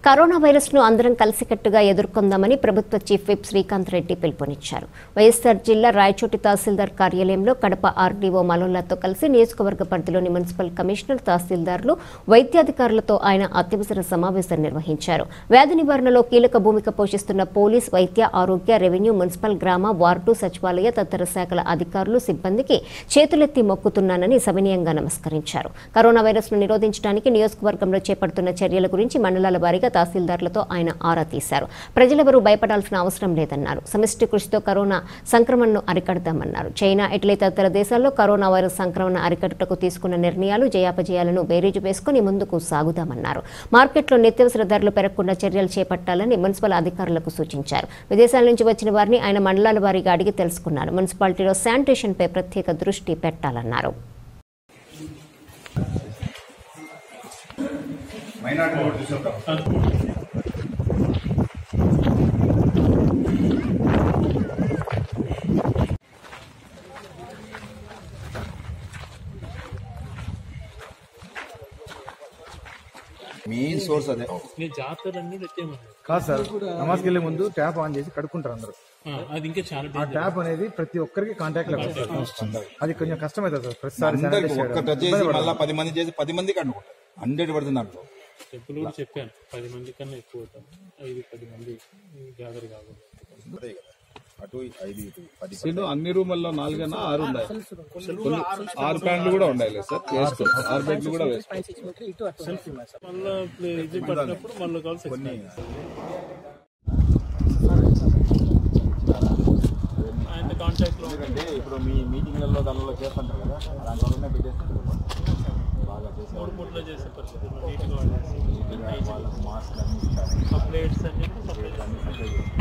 Corona virus ను అందరం కలిసికట్టుగా ఎదుర్కొందామని ప్రభుత్వ చీఫ్ విప్ శ్రీకాంత్ రెడ్డి పిలుపునిచ్చారు వైఎస్సార్ జిల్లా రాయచోటి తహసీల్దార్ కార్యాలయంలో కడప ఆర్డీఓ మలోల్లాతో కలిసి నియోజకవర్గ పరిధిలోని మున్సిపల్ కమిషనర్ తహసీల్దార్లు వైద్యాధికారులతో ఆయన అత్యవసర సమావేశం నిర్వహించారు వ్యాధి నివారణలో కీలక భూమిక పోషిస్తున్న పోలీస్ వైద్య ఆరోగ్య రెవెన్యూ మున్సిపల్ గ్రామ వార్డు సచివాలయ తదితర శాఖల అధికారులు సిబ్బందికి చేతులెత్తి మొక్కుతున్నానని సవినయంగా నమస్కరించారు కరోనా వైరస్ ను నిరోధించడానికి నియోజకవర్గంలో చేపడుతున్న చర్యల గురించి మండలాల వారీగా తహసీల్దార్లతో ఆయన ఆరా తీశారు ప్రజలెవరూ భయపడాల్సిన అవసరం లేదన్నారు సమిష్టి కృషితో కరోనా సంక్రమణను అరికడతామన్నారు చైనా ఇటలీ తదితర దేశాల్లో కరోనా వైరస్ సంక్రమణ అరికట్టుటకు తీసుకున్న నిర్ణయాలు జయాపజయాలను బేరీజు వేసుకుని ముందుకు సాగుదామన్నారు మార్కెట్లో నిత్యావసర ధరలు పెరగకుండా చర్యలు చేపట్టాలని మున్సిపల్ అధికారులకు సూచించారు విదేశాల నుంచి వచ్చిన వారిని ఆయన మండలాల వారీగా అడిగి తెలుసుకున్నారు మున్సిపాలిటీలో శానిటేషన్పై ప్రత్యేక దృష్టి పెట్టాలన్నారు మైనార్టీ కూడా తీసుకుంటాం మెయిన్ సోర్స్ అదే మీ జాతరన్నీ తెచ్చేయమన్నారు కాదు సార్ నమాజ్కి వెళ్ళే ముందు ట్యాప్ ఆన్ చేసి కడుక్కుంటారు అందరూ ఆ, అది ఇంకా చాలా ఆ ట్యాప్ అనేది ప్రతి ఒక్కరికి కాంటాక్ట్ లో వస్తుంది అది కొంచెం కష్టమవుతుంది సార్ ప్రతిసారి అందరికి sanitize ఒక్కట చేయడం. చేసి మళ్ళీ పది మంది చేసి పది మందికి అనుకుంటారు హండ్రెడ్ పడుతుంది దాంట్లో చెప్పులు కూడా చెప్పాను పది మంది కన్నా ఎక్కువ అవుతాం ఐదు పది మంది గ్యాదర్ కాకూడదు అదే కదా అటు ఐదు ఇటు పది సీటు అన్ని రూముల్లో నాలుగైనా ఆరు ఉన్నాయి కొన్ని ఆరు ప్యాంట్లు కూడా ఉండాలి కదా సార్ వేసుకోవచ్చు ఆరు బెడ్లు కూడా వేసుకోవచ్చు మళ్ళీ ఇది పట్టినప్పుడు మళ్ళీ కలిసి కొన్ని ఆయన కాంటాక్ట్ లో ఎందుకంటే ఇప్పుడు మీ మీటింగ్లలో దానిలో చేస్తుంటారు కదా దాంట్లోనే పెట్టేస్తారు బాగా చేసి మూడు మూడులో చేసే పరిస్థితి నీట్గా వాడేసి వాళ్ళకి మాస్క్ అన్ని ఇస్తారు ఆ ప్లేట్స్ అన్ని సపరేట్ అన్ని సప్లై చేస్తారు